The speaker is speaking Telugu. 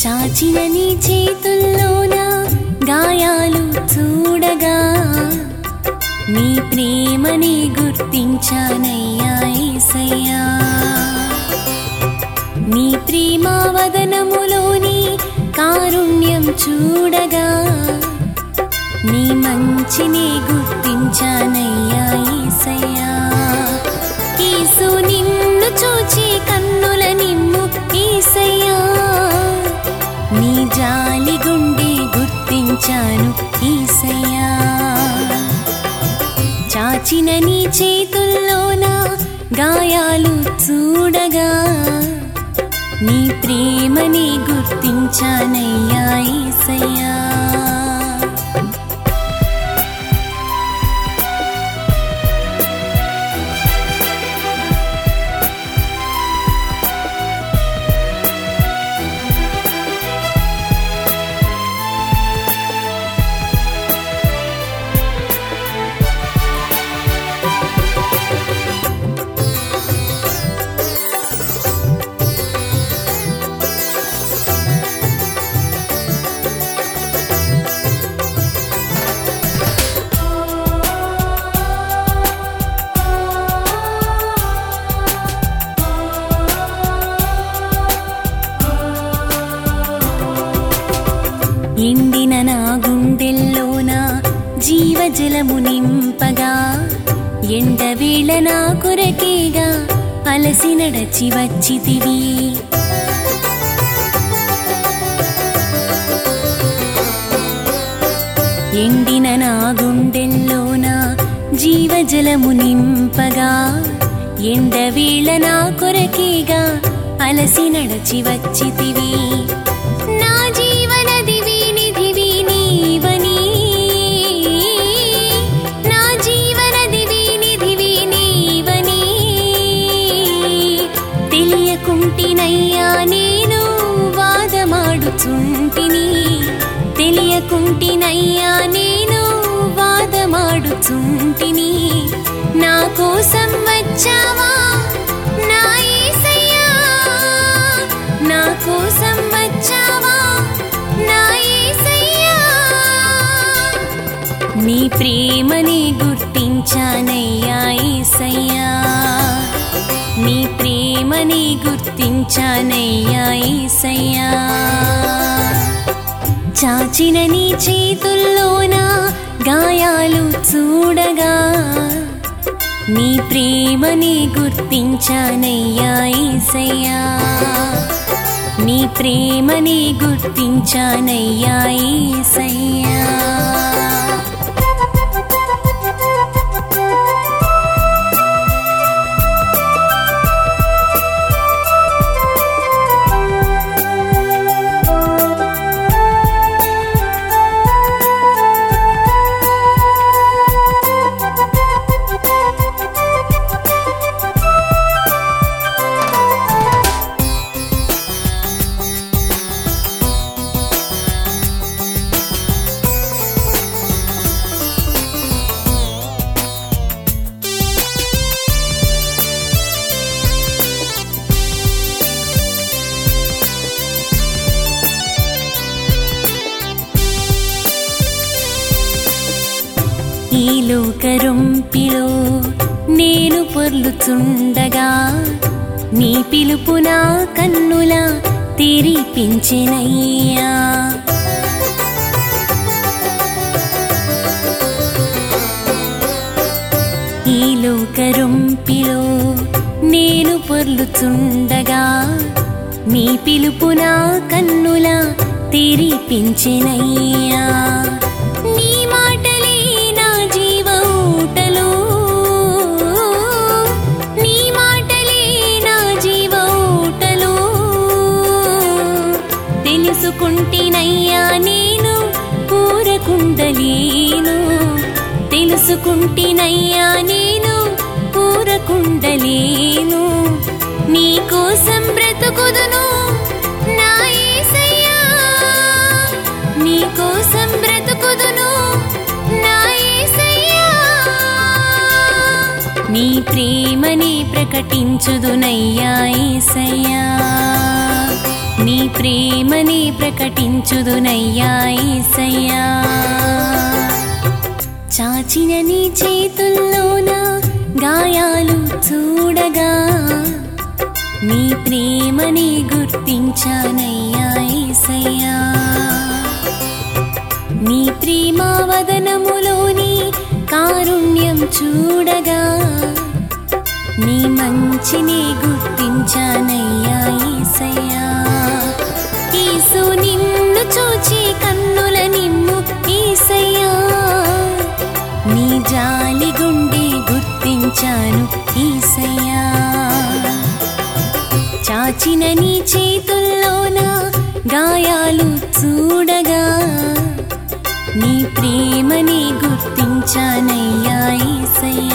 చాచిన నీ చేతుల్లోన గాయాలు చూడగా నీ ప్రేమని గుర్తించానయ్యా ఏసయ్యా నీ ప్రేమావదనములోని కారుణ్యం చూడగా నీ మంచిని గుర్తించానయ్యా ఏసయ్యా యేసు నిన్ను చూచి కన్నుల నిమ్ము ఏసయ్యా నీ జాలి గుండె గుర్తించాను ఏసయ్యా చాచిన నీ చేతుల్లోన గాయాలు చూడగా నీ ప్రేమని గుర్తించానయ్యా ఏసయ్యా ఎండిన నా గుండెల్లోన జీవజలము నింపగా ఎండవేళ నా కొరకేగా అలసి నడచి వచ్చితివి ఎండిన నా గుండెల్లోన జీవజలము నింపగా ఎండవేళ నా కొరకేగా అలసి నడచి వచ్చితివి నా జీవనదివి నిధివి నీవని నా జీవనదివి నిధివి నీవని తెలియకుంటినయ్యా నేను వాదమాడుచుంటిని తెలియకుంటినయ్యా నేను వాదమాడుచుంటిని నా కోసం వచ్చావా నా యేసయ్యా నా కోసం వచ్చావా నా యేసయ్యా నీ ప్రేమని గుర్తించానయ్యా ఏసయ్యా నీ ప్రేమని గుర్తించానయ్యా ఏసయ్యా చాచిన నీ చేతుల్లోన గాయాలు చూడగా నీ ప్రేమని గుర్తించానయ్యా ఏసయ్యా నీ ప్రేమని గుర్తించానయ్యా ఏసయ్యా ఈ లోకరొంపిలో నేను పొర్లుచుండగా నీ పిలుపు నా కన్నుల తెరిపించెనయ్యా ఈ లోకరొంపిలో నేను పొర్లుచుండగా నీ పిలుపు నా కన్నుల తెరిపించెనయ్యా నీ మాటలే నా జీవ ఊటలు నీ మాటలే నా జీవ ఊటలు తెలుసుకుంటేనయ్యా నేను ఊరకుండలేను తెలుసుకుంటేనయ్యా నేను ఊరకుండలేను నీ కోసం బ్రతుకుదును నా యేసయ్యా నీ కోసం బ్రతుకుదును నా యేసయ్యా నీ ప్రేమని ప్రకటించుదునయ్యా ఏసయ్యా నీ ప్రేమని ప్రకటించుదునయ్యా ఏసయ్యా చాచిన నీ చేతుల్లోన గాయాలు చూడగా నీ ప్రేమని గుర్తించానయ్యా ఏసయ్యా నీ ప్రేమావదనములోని కారుణ్యం చూడగా నీ మంచిని గుర్తించానయ్యా ఈసయ్యా ఈసు నిన్ను చూచి కన్నుల నిమ్ము ఈసయ్యా నీ జాలి గుండె గుర్తించాను ఈసయ్యా చాచిన నీ చేతుల్లోన గాయాలు చూడగా నీ ప్రేమని గుర్తించానయ్యా ఈసయ్యా